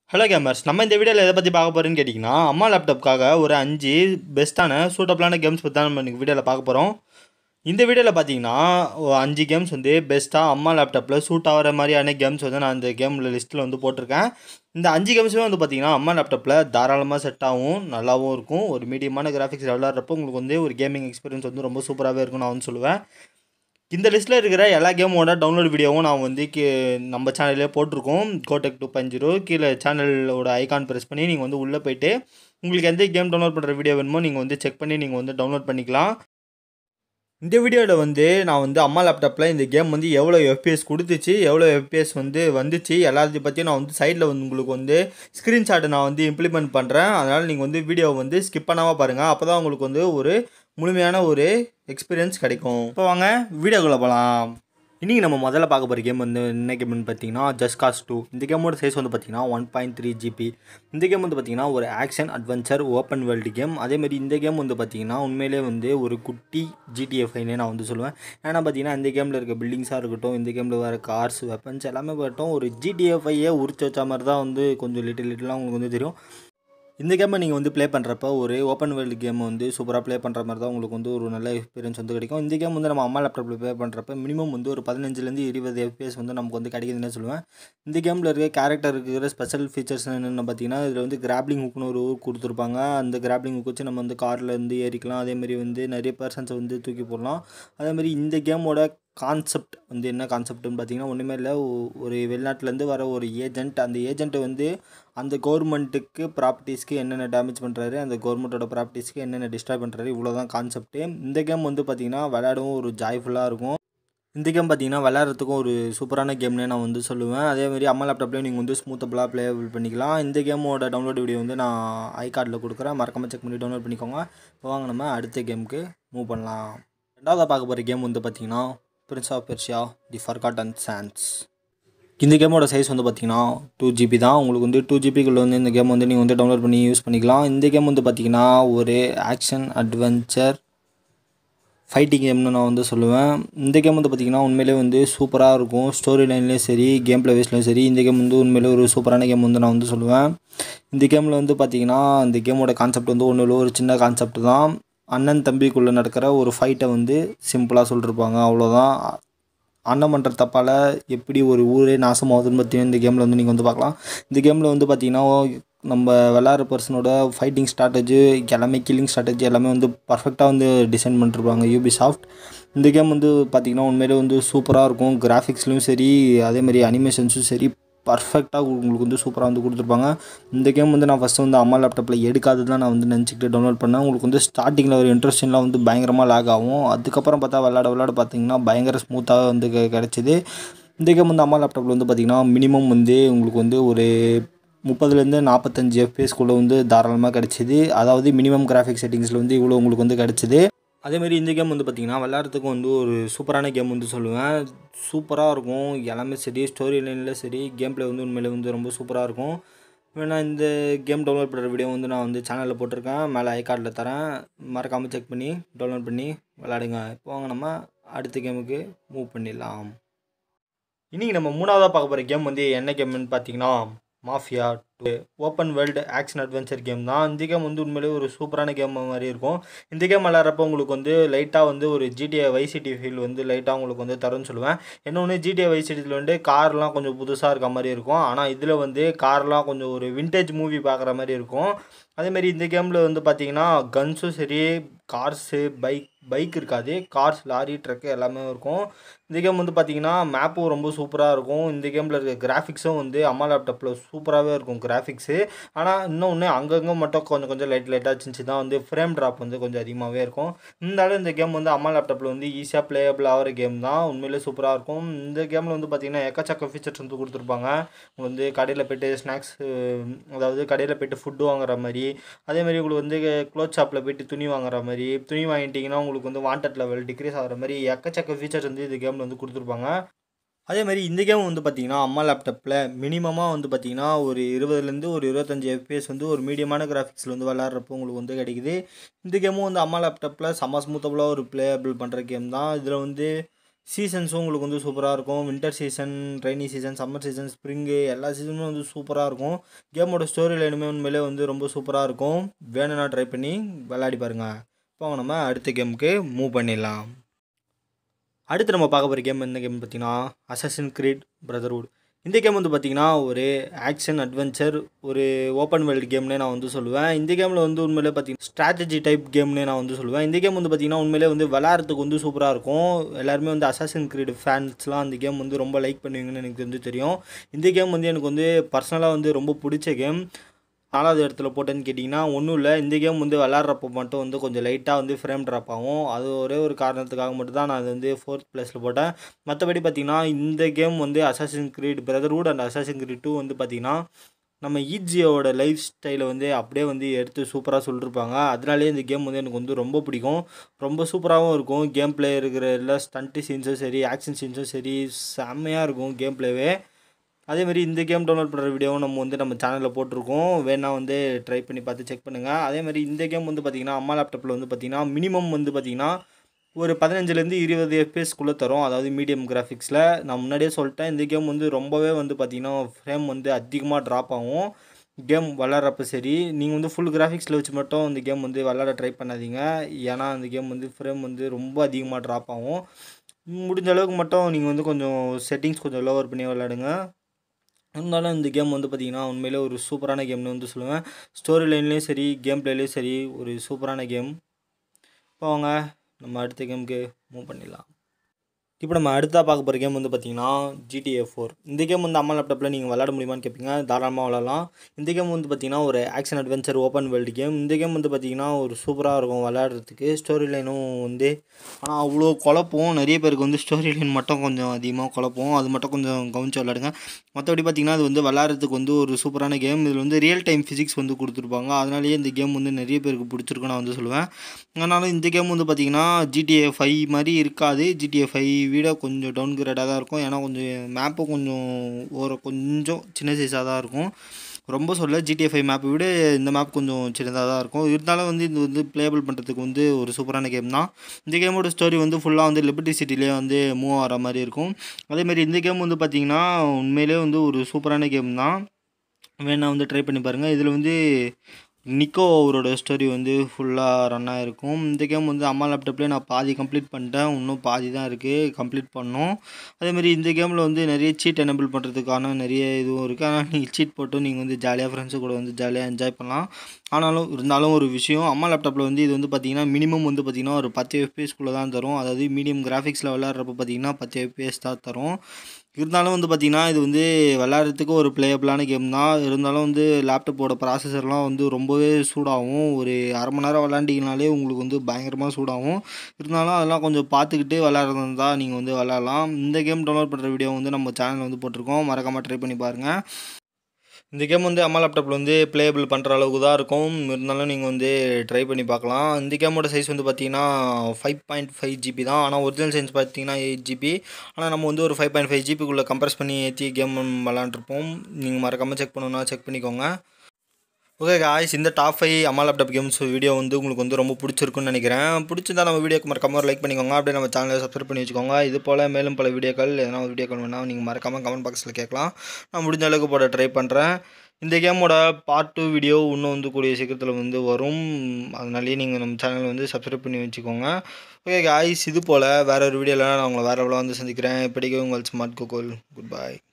hello gamers நம்ம இந்த வீடியோவில் எதை பற்றி பார்க்க போகிறோன்னு கேட்டிங்கன்னா அம்மா லேப்டாப்காக ஒரு அஞ்சு பெஸ்ட்டான சூட்டபிளான கேம்ஸ் பற்றி தான் நம்ம இந்த வீடியோவில் பார்க்க போகிறோம் இந்த வீடியோவில் பார்த்தீங்கன்னா ஒரு அஞ்சு கேம்ஸ் வந்து பெஸ்ட்டாக அம்மா லேப்டாப்பில் சூட் ஆகிற மாதிரியான கேம்ஸ் வந்து நான் இந்த கேமில் லிஸ்ட்டில் வந்து போட்டிருக்கேன் இந்த அஞ்சு கேம்ஸுமே வந்து பார்த்தீங்கன்னா அம்மா லேப்டாப்பில் தாராளமாக செட் ஆகும் நல்லாவும் இருக்கும் ஒரு மீடியமான கிராஃபிக்ஸ் விளாட்றப்போ உங்களுக்கு வந்து ஒரு கேமிங் எக்ஸ்பீரியன்ஸ் வந்து ரொம்ப சூப்பராகவே இருக்கும் நான் வந்து சொல்லுவேன் இந்த லிஸ்ட்டில் இருக்கிற எல்லா கேமோட டவுன்லோட் வீடியோவும் நான் வந்து கீ நம்ம சேனல்லே போட்டிருக்கோம் கோடெக் டூ பாயிண்ட் ஜீரோ கீழே சேனலோட ஐகான் ப்ரெஸ் பண்ணி நீங்கள் வந்து உள்ளே போயிட்டு உங்களுக்கு எந்த கேம் டவுன்லோட் பண்ணுற வீடியோ வேணுமோ நீங்கள் வந்து செக் பண்ணி நீங்கள் வந்து டவுன்லோட் பண்ணிக்கலாம் இந்த வீடியோவில் வந்து நான் வந்து அம்மா லேப்டாப்பில் இந்த கேம் வந்து எவ்வளோ எஃபிஎஸ் கொடுத்துச்சு எவ்வளோ எஃபிஎஸ் வந்து வந்துச்சு எல்லாத்தையும் பற்றியும் நான் வந்து சைடில் வந்து உங்களுக்கு வந்து ஸ்க்ரீன்ஷாட்டை நான் வந்து இம்ப்ளிமெண்ட் பண்ணுறேன் அதனால் நீங்கள் வந்து வீடியோவை வந்து ஸ்கிப் பண்ணாமல் பாருங்கள் அப்போ தான் உங்களுக்கு வந்து ஒரு முழுமையான ஒரு எக்ஸ்பீரியன்ஸ் கிடைக்கும் இப்போ வாங்க வீடியோக்குள்ளே போகலாம் இன்றைக்கி நம்ம முதல்ல பார்க்க போகிற கேம் வந்து என்ன கேம்னு பார்த்தீங்கன்னா ஜஸ்ட் காஸ் டூ இந்த கேமோட சைஸ் வந்து பார்த்தீங்கன்னா ஒன் பாயிண்ட் த்ரீ ஜிபி இந்த கேம் வந்து பார்த்தீங்கன்னா ஒரு action adventure open world game அதேமாதிரி இந்த கேம் வந்து பார்த்தீங்கன்னா உண்மையிலே வந்து ஒரு குட்டி ஜிடிஎஃப்ஐனே நான் வந்து சொல்லுவேன் ஏன்னா பார்த்தீங்கன்னா இந்த கேமில் இருக்க பில்டிங்ஸாக இருக்கட்டும் இந்த கேமில் வர கார்ஸ் வெப்பன்ஸ் எல்லாமே பார்த்தோம் ஒரு ஜிடிஎஃப்ஐயே உரிச்சு வச்ச மாதிரி தான் வந்து கொஞ்சம் லிட்டில் லிட்டிலாக உங்களுக்கு வந்து தெரியும் இந்த கேமை நீங்கள் வந்து ப்ளே பண்ணுறப்ப ஒரு ஓப்பன் வேர்ல்டு கேம் வந்து சூப்பராக ப்ளே பண்ணுற மாதிரி தான் உங்களுக்கு வந்து ஒரு நல்ல எக்ஸ்பீரியன்ஸ் வந்து கிடைக்கும் இந்த கேம் வந்து நம்ம அம்மா லேப்டாப்பில் ப்ளே பண்ணுறப்ப மினிமம் வந்து ஒரு பதினஞ்சுலேருந்து இருபது எஃபிஎஸ் வந்து நமக்கு வந்து கிடைக்குதுன்னு சொல்லுவேன் இந்த கேமில் இருக்க கேரக்டர் இருக்கிற ஸ்பெஷல் ஃபீச்சர்ஸ் என்னென்னு பார்த்தீங்கன்னா இதில் வந்து கிராப்லிங் ஹுக்னு ஒரு ஊர் கொடுத்துருப்பாங்க அந்த கிராப்லிங் ஹுக் வச்சு நம்ம வந்து காரில் இருந்து ஏறிக்கலாம் அதேமாதிரி வந்து நிறைய பர்சன்ஸை வந்து தூக்கி போடலாம் அதேமாதிரி இந்த கேமோட கான்செப்ட் வந்து என்ன கான்செப்ட்னு பார்த்தீங்கன்னா ஒன்றுமே இல்லை ஒரு வெளிநாட்டிலேருந்து வர ஒரு ஏஜென்ட் அந்த ஏஜென்ட்டு வந்து அந்த கவர்மெண்ட்டுக்கு ப்ராப்பர்ட்டிஸ்க்கு என்னென்ன டேமேஜ் பண்ணுறாரு அந்த கவர்மெண்ட்டோட ப்ராப்பர்ட்டிஸ்க்கு என்னென்ன டிஸ்ட்ராய் பண்ணுறாரு இவ்வளோ தான் கான்செப்ட்டு இந்த கேம் வந்து பார்த்திங்கன்னா விளையாடவும் ஒரு ஜாய்ஃபுல்லாக இருக்கும் இந்த கேம் பார்த்தீங்கன்னா விளையாடுறதுக்கும் ஒரு சூப்பரான கேம்னே நான் வந்து சொல்லுவேன் அதேமாதிரி அம்மா லேப்டாப்லேயும் நீங்கள் வந்து ஸ்மூத்தபிளாக ப்ளேபிள் பண்ணிக்கலாம் இந்த கேமோட டவுன்லோட் வீடியோ வந்து நான் ஐ கார்டில் கொடுக்குறேன் மறக்காமல் செக் பண்ணி டவுன்லோட் பண்ணிக்கோங்க இப்போ வாங்க நம்ம அடுத்த கேமுக்கு மூவ் பண்ணலாம் ரெண்டாவதாக பார்க்க போகிற கேம் வந்து பார்த்திங்கன்னா Prince of Persia the Forgotten Sands இந்த கேமோட சைஸ் வந்து பார்த்திங்கன்னா டூ ஜிபி தான் உங்களுக்கு வந்து டூ ஜிபிக்குள்ளே வந்து இந்த கேம் வந்து நீங்கள் வந்து டவுன்லோட் பண்ணி யூஸ் பண்ணிக்கலாம் இந்த கேம் வந்து பார்த்திங்கன்னா ஒரு ஆக்ஷன் அட்வென்ச்சர் ஃபைட்டிங் கேம்னு நான் வந்து சொல்லுவேன் இந்த கேம் வந்து பார்த்திங்கன்னா உண்மையிலே வந்து சூப்பராக இருக்கும் ஸ்டோரி லைன்லேயும் சரி கேம் ப்ளே வேஸ்ட்லேயும் சரி இந்த கேம் வந்து உண்மையிலே ஒரு சூப்பரான கேம் வந்து நான் வந்து சொல்லுவேன் இந்த கேமில் வந்து பார்த்திங்கன்னா இந்த கேமோட கான்செப்ட் வந்து ஒன்றும் இல்லை ஒரு சின்ன கான்செப்ட் தான் அண்ணன் தம்பிக்குள்ளே நடக்கிற ஒரு ஃபைட்டை வந்து சிம்பிளாக சொல்லிருப்பாங்க அவ்வளோதான் அண்ணன் பண்ணுற தப்பால் எப்படி ஒரு ஊரே நாசமாகுதுன்னு பற்றி இந்த கேமில் வந்து நீங்கள் வந்து பார்க்கலாம் இந்த கேமில் வந்து பார்த்திங்கன்னா நம்ம விளாட்ற பர்சனோட ஃபைட்டிங் ஸ்ட்ராட்டஜி எல்லாமே கில்லிங் ஸ்ட்ராட்டஜி எல்லாமே வந்து பர்ஃபெக்டாக வந்து டிசைன் பண்ணிருப்பாங்க யூபி சாஃப்ட் இந்த கேம் வந்து பார்த்திங்கன்னா உண்மையிலே வந்து சூப்பராக இருக்கும் கிராஃபிக்ஸ்லையும் சரி அதேமாதிரி அனிமேஷன்ஸும் சரி பர்ஃபெக்டாக உங்களுக்கு வந்து சூப்பராக வந்து கொடுத்துருப்பாங்க இந்த கேம் வந்து நான் ஃபஸ்ட்டு வந்து அம்மா லேப்டாப்பில் எடுக்காது தான் நான் வந்து நினச்சிக்கிட்டு டவுன்லோட் பண்ணேன் உங்களுக்கு வந்து ஸ்டார்டிங்கில் ஒரு இன்ட்ரெஸ்டிங்லாம் வந்து பயங்கரமாக லாக் ஆகும் அதுக்கப்புறம் பார்த்தா விளாட விளாட பார்த்தீங்கன்னா பயங்கர ஸ்மூத்தாக வந்து கிடச்சிது இந்த கேம் வந்து அம்மா லேப்டாப்பில் வந்து பார்த்திங்கன்னா மினிமம் வந்து உங்களுக்கு வந்து ஒரு முப்பதுலேருந்து நாற்பத்தஞ்சு எஃப்பிஎஸ்குள்ளே வந்து தாராளமாக கிடச்சிது அதாவது மினிமம் கிராஃபிக் செட்டிங்ஸில் வந்து இவ்வளோ உங்களுக்கு வந்து கிடச்சிது அதேமாரி இந்த கேம் வந்து பார்த்திங்கன்னா விளாட்றதுக்கு வந்து ஒரு சூப்பரான கேம் வந்து சொல்லுவேன் சூப்பராக இருக்கும் எல்லாமே சரி ஸ்டோரி லைனில் சரி கேம் ப்ளே வந்து உண்மையிலே வந்து ரொம்ப சூப்பராக இருக்கும் வேணா இந்த கேம் டவுன்லோட் பண்ணுற வீடியோ வந்து நான் வந்து சேனலில் போட்டிருக்கேன் மேலே ஐ கார்டில் தரேன் மறக்காமல் செக் பண்ணி டவுன்லோட் பண்ணி விளாடுங்க இப்போ வாங்க நம்ம அடுத்த கேமுக்கு மூவ் பண்ணிடலாம் இன்றைக்கி நம்ம மூணாவதாக பார்க்க போகிற கேம் வந்து என்ன கேம்னு பார்த்தீங்கன்னா Mafia two open world action adventure game தான் இந்த கேம் வந்து உண்மையிலேயே ஒரு சூப்பரான கேம் மாதிரி இருக்கும் இந்த கேம் விளாட்றப்போ உங்களுக்கு வந்து லைட்டாக வந்து ஒரு ஜிடிஏ வைசிட்டி ஃபீல் வந்து லைட்டாக உங்களுக்கு வந்து தரும்னு சொல்லுவேன் இன்னொன்று ஜிடிஏ வைசிட்டியில் வந்து கார்லாம் கொஞ்சம் புதுசாக இருக்க மாதிரி இருக்கும் ஆனால் இதில் வந்து கார்லாம் கொஞ்சம் ஒரு விண்டேஜ் மூவி பார்க்குற மாதிரி இருக்கும் அதேமாரி இந்த கேமில் வந்து பார்த்தீங்கன்னா கன்ஸும் சரி கார்ஸு பைக் பைக் இருக்காது கார்ஸ் லாரி ட்ரக்கு எல்லாமே இருக்கும் இந்த கேம் வந்து பார்த்தீங்கன்னா மேப்பும் ரொம்ப சூப்பராக இருக்கும் இந்த கேமில் இருக்க கிராஃபிக்ஸும் வந்து அம்மா லேப்டாப்பில் சூப்பராகவே இருக்கும் கிராஃபிக்ஸு ஆனால் இன்னொன்று அங்கங்கே மட்டும் கொஞ்சம் கொஞ்சம் லைட் லைட்டாக சின்ன தான் வந்து ஃப்ரேம் ட்ராப் வந்து கொஞ்சம் அதிகமாகவே இருக்கும் இருந்தாலும் இந்த கேம் வந்து அம்மா லேப்டாப்பில் வந்து ஈஸியாக ப்ளேயபிள் ஆகிற கேம் தான் உண்மையிலே சூப்பராக இருக்கும் இந்த கேமில் வந்து பார்த்திங்கன்னா எக்கச்சக்க ஃபீச்சர்ஸ் வந்து கொடுத்துருப்பாங்க வந்து கடையில் போய்ட்டு ஸ்நாக்ஸ் அதாவது கடையில் போய்ட்டு ஃபுட்டு வாங்குற மாதிரி அதேமாதிரி உங்களுக்கு வந்து க்ளோத் ஷாப்பில் போய்ட்டு துணி வாங்குற மாதிரி துணி வாங்கிட்டிங்கன்னா உங்களுக்கு வந்து வாண்டட் லெவல் டிக்ரீஸ் ஆகிற மாதிரி எக்கச்சக்க ஃபீச்சர்ஸ் வந்து இந்த கேமில் வந்து கொடுத்துருப்பாங்க அதே மாதிரி இந்த கேம் வந்து பார்த்திங்கன்னா அம்மா லேப்டாப்பில் மினிமமாக வந்து பார்த்திங்கன்னா ஒரு இருபதுலேருந்து ஒரு இருபத்தஞ்சி எஃபிஎஸ் வந்து ஒரு மீடியமான கிராஃபிக்ஸில் வந்து விளாட்றப்போ உங்களுக்கு வந்து கிடைக்குது இந்த கேமும் வந்து அம்மா லேப்டாப்பில் செம்ம ஸ்மூத்தபுளாக ஒரு ப்ளேயபிள் பண்ணுற கேம் தான் இதில் வந்து சீசன்ஸும் உங்களுக்கு வந்து சூப்பராக இருக்கும் winter season rainy season summer season spring எல்லா சீசனும் வந்து சூப்பராக இருக்கும் கேமோட ஸ்டோரி லைனுமே உண்மையிலே வந்து ரொம்ப சூப்பராக இருக்கும் வேணும்னா ட்ரை பண்ணி விளையாடி பாருங்கள் இப்போ நம்ம அடுத்த கேமுக்கு மூவ் பண்ணிடலாம் அடுத்து நம்ம பார்க்க போகிற கேம் என்ன கேம் பார்த்தீங்கன்னா அசசின் கிரீட் பிரதர்வுட் இந்த கேம் வந்து பார்த்திங்கன்னா ஒரு ஆக்ஷன் அட்வென்ச்சர் ஒரு ஓப்பன் வேர்ல்டு கேம்னே நான் வந்து சொல்லுவேன் இந்த கேமில் வந்து உண்மையிலே பார்த்தீங்கன்னா ஸ்ட்ராட்டஜி டைப் கேம்னே நான் வந்து சொல்லுவேன் இந்த கேம் வந்து பார்த்திங்கன்னா உண்மையிலே வந்து விளாட்றதுக்கு வந்து சூப்பராக இருக்கும் எல்லாருமே வந்து அசாசின் கிரீட் ஃபேன்ஸ்லாம் அந்த கேம் வந்து ரொம்ப லைக் பண்ணுவீங்கன்னு எனக்கு வந்து தெரியும் இந்த கேம் வந்து எனக்கு வந்து பர்சனலாக வந்து ரொம்ப பிடிச்ச கேம் நாலாவது இடத்துல போட்டேன்னு கேட்டிங்கன்னா ஒன்றும் இல்லை இந்த கேம் வந்து விளாட்றப்போ மட்டும் வந்து கொஞ்சம் லைட்டாக வந்து ஃப்ரேம் ட்ராப் ஆகும் அது ஒரே ஒரு காரணத்துக்காக மட்டும் தான் நான் அது வந்து ஃபோர்த் ப்ளேஸில் போட்டேன் மற்றபடி பார்த்திங்கன்னா இந்த கேம் வந்து Assassin's Creed Brotherhood and Assassin's Creed two வந்து பார்த்திங்கன்னா நம்ம ஈஜியோட லைஃப் ஸ்டைலை வந்து அப்படியே வந்து எடுத்து சூப்பராக சொல்லியிருப்பாங்க அதனாலே இந்த கேம் வந்து எனக்கு வந்து ரொம்ப பிடிக்கும் ரொம்ப சூப்பராகவும் இருக்கும் கேம் பிளே இருக்கிற எல்லா ஸ்டண்ட்டு சீன்ஸும் சரி ஆக்ஷன் சீன்ஸும் சரி செம்மையாக இருக்கும் கேம் பிளேவே அதேமாதிரி இந்த கேம் டவுன்லோட் பண்ணுற வீடியோவும் நம்ம வந்து நம்ம சேனலில் போட்டிருக்கோம் வேணால் வந்து ட்ரை பண்ணி பார்த்து செக் பண்ணுங்கள் அதேமாதிரி இந்த கேம் வந்து பார்த்திங்கன்னா அம்மா லேப்டாப்பில் வந்து பார்த்திங்கன்னா மினிமம் வந்து பார்த்திங்கன்னா ஒரு பதினஞ்சுலேருந்து இருபது எஃப்பிஎஸ்க்குள்ளே தரும் அதாவது மீடியம் கிராஃபிக்ஸில் நான் முன்னாடியே சொல்லிட்டேன் இந்த கேம் வந்து ரொம்பவே வந்து பார்த்திங்கன்னா ஃப்ரேம் வந்து அதிகமாக ட்ராப் ஆகும் கேம் விளாட்றப்ப சரி நீங்கள் வந்து ஃபுல் கிராஃபிக்ஸில் வச்சு மட்டும் இந்த கேம் வந்து விளாட ட்ரை பண்ணாதீங்க ஏன்னா அந்த கேம் வந்து ஃப்ரேம் வந்து ரொம்ப அதிகமாக ட்ராப் ஆகும் முடிஞ்ச அளவுக்கு மட்டும் நீங்கள் வந்து கொஞ்சம் செட்டிங்ஸ் கொஞ்சம் லோவர் பண்ணி விளாடுங்க இருந்தாலும் இந்த கேம் வந்து பார்த்திங்கன்னா உண்மையிலே ஒரு சூப்பரான கேம்னு வந்து சொல்லுவேன் ஸ்டோரி லைன்லேயும் சரி கேம் பிளேலேயும் சரி ஒரு சூப்பரான கேம் இப்போ அவங்க நம்ம அடுத்த கேமுக்கு மூவ் பண்ணிடலாம் இப்போ நம்ம அடுத்தா பார்க்க போகிற கேம் வந்து பார்த்திங்கன்னா ஜிடிஏ ஃபோர் இந்த கேம் வந்து அம்மா லேப்டாப்பில் நீங்கள் விளாட முடியுமான்னு கேட்பீங்க தாராளமாக விளாட்லாம் இந்த கேம் வந்து பார்த்திங்கன்னா ஒரு action adventure open world game இந்த கேம் வந்து பார்த்திங்கன்னா ஒரு சூப்பராக இருக்கும் விளாட்றதுக்கு ஸ்டோரி லைனும் வந்து ஆனால் அவ்வளோ குழப்பம் நிறைய பேருக்கு வந்து ஸ்டோரி லைன் மட்டும் கொஞ்சம் அதிகமாக குழப்பம் அது மட்டும் கொஞ்சம் கவனிச்சு விளாடுங்க மற்றபடி பார்த்திங்கன்னா அது வந்து விளாட்றதுக்கு வந்து ஒரு சூப்பரான கேம் இதில் வந்து ரியல் டைம் ஃபிசிக்ஸ் வந்து கொடுத்துருப்பாங்க அதனாலேயே இந்த கேம் வந்து நிறைய பேருக்கு பிடிச்சிருக்குன்னு நான் வந்து சொல்லுவேன் அதனால இந்த கேம் வந்து பார்த்திங்கன்னா ஜிடிஏ ஃபைவ் மாதிரி இருக்காது ஜிடிஏ ஃபைவ் விட கொஞ்சம் டவுன் கிரேடாக தான் இருக்கும் ஏன்னா கொஞ்சம் மேப்பு கொஞ்சம் ஒரு கொஞ்சம் சின்ன சைஸாக தான் இருக்கும் ரொம்ப சொல்ல ஜிடிஏ ஃபைவ் மேப்பை விட இந்த மேப் கொஞ்சம் சின்னதாக தான் இருக்கும் இருந்தாலும் வந்து இது வந்து ப்ளேபிள் பண்ணுறதுக்கு வந்து ஒரு சூப்பரான கேம் தான் இந்த கேமோட ஸ்டோரி வந்து ஃபுல்லாக வந்து லிபர்ட்டி சிட்டிலே வந்து மூவ் ஆகிற மாதிரி இருக்கும் அதேமாதிரி இந்த கேம் வந்து பார்த்திங்கன்னா உண்மையிலே வந்து ஒரு சூப்பரான கேம் தான் வேணா வந்து ட்ரை பண்ணி பாருங்கள் இதில் வந்து நிக்கோ அவரோட ஸ்டோரி வந்து ஃபுல்லாக ரன் ஆகிருக்கும் இந்த கேம் வந்து அம்மா லேப்டாப்லேயே நான் பாதி கம்ப்ளீட் பண்ணிட்டேன் இன்னும் பாதி தான் இருக்குது கம்ப்ளீட் பண்ணோம் அதேமாதிரி இந்த கேமில் வந்து நிறைய சீட் எனபிள் பண்ணுறதுக்கான நிறைய இதுவும் இருக்குது ஆனால் நீங்கள் சீட் போட்டு நீங்கள் வந்து ஜாலியாக ஃப்ரெண்ட்ஸு கூட வந்து ஜாலியாக என்ஜாய் பண்ணலாம் ஆனாலும் இருந்தாலும் ஒரு விஷயம் அம்மா லேப்டாப்பில் வந்து இது வந்து பார்த்திங்கன்னா மினிமம் வந்து பார்த்திங்கன்னா ஒரு பத்து எஃபிஎஸ்க்குள்ளே தான் தரும் அதாவது மீடியம் கிராஃபிக்ஸில் விளாட்றப்ப பார்த்திங்கன்னா பத்து எஃபிஎஸ் தான் தரும் இருந்தாலும் வந்து பார்த்திங்கன்னா இது வந்து விளாட்றதுக்கு ஒரு பிளேயபிளான கேம் தான் இருந்தாலும் வந்து லேப்டாப்போட ப்ராசஸர்லாம் வந்து ரொம்பவே சூடாகும் ஒரு அரை மணி நேரம் விளாண்டிங்கனாலே உங்களுக்கு வந்து பயங்கரமாக சூடாகும் இருந்தாலும் அதெல்லாம் கொஞ்சம் பார்த்துக்கிட்டு விளாட்றது தான் நீங்கள் வந்து விளாட்லாம் இந்த கேம் டவுன்லோட் பண்ணுற வீடியோ வந்து நம்ம சேனலில் வந்து போட்டிருக்கோம் மறக்காமல் ட்ரை பண்ணி பாருங்கள் இந்த கேம் வந்து அம்மா லேப்டாப்பில் வந்து ப்ளேபிள் பண்ணுற அளவுக்கு தான் இருக்கும் இருந்தாலும் நீங்கள் வந்து ட்ரை பண்ணி பார்க்கலாம் இந்த கேமோட சைஸ் வந்து பார்த்தீங்கன்னா ஃபைவ் பாயிண்ட் ஃபைவ் ஜிபி தான் ஆனால் ஒரிஜினல் சைஸ் பார்த்தீங்கன்னா எயிட் ஜிபி ஆனால் நம்ம வந்து ஒரு ஃபைவ் பாயிண்ட் ஃபைவ் ஜிபிக்குள்ளே கம்ப்ரஸ் பண்ணி ஏற்றி கேம் விளாண்டுருப்போம் நீங்கள் மறக்காமல் செக் பண்ணணுன்னா செக் பண்ணிக்கோங்க ஓகே காய்ஸ் இந்த டாப் ஃபைவ் அம்மா லேப்டாப் கேம்ஸ் வீடியோ வந்து உங்களுக்கு வந்து ரொம்ப பிடிச்சிருக்குன்னு நினைக்கிறேன் பிடிச்சிருந்தா நம்ம வீடியோக்கு மறக்காம லைக் பண்ணிக்கோங்க அப்படியே நம்ம சேனலை சப்ஸ்கிரைப் பண்ணி வச்சுக்கோங்க இது போல் மேலும் பல வீடியோக்கள் எதனா ஒரு வீடியோக்கள் வேணால் நீங்கள் மறக்காமல் கமெண்ட் பாக்ஸில் கேட்கலாம் நான் முடிஞ்ச அளவுக்கு போட ட்ரை பண்ணுறேன் இந்த கேமோட பார்ட் டூ வீடியோ இன்னும் வந்து கூடிய சீக்கிரத்தில் வந்து வரும் அதனாலேயே நீங்கள் நம்ம சேனல் வந்து சப்ஸ்கிரைப் பண்ணி வச்சுக்கோங்க ஓகே காய்ஸ் இது போல் வேற ஒரு வீடியோவில் நான் உங்களை வேறு எவ்வளோ வந்து சந்திக்கிறேன் இப்படிக்கு உங்கள் ஸ்மார்ட் கோகோல் குட் பை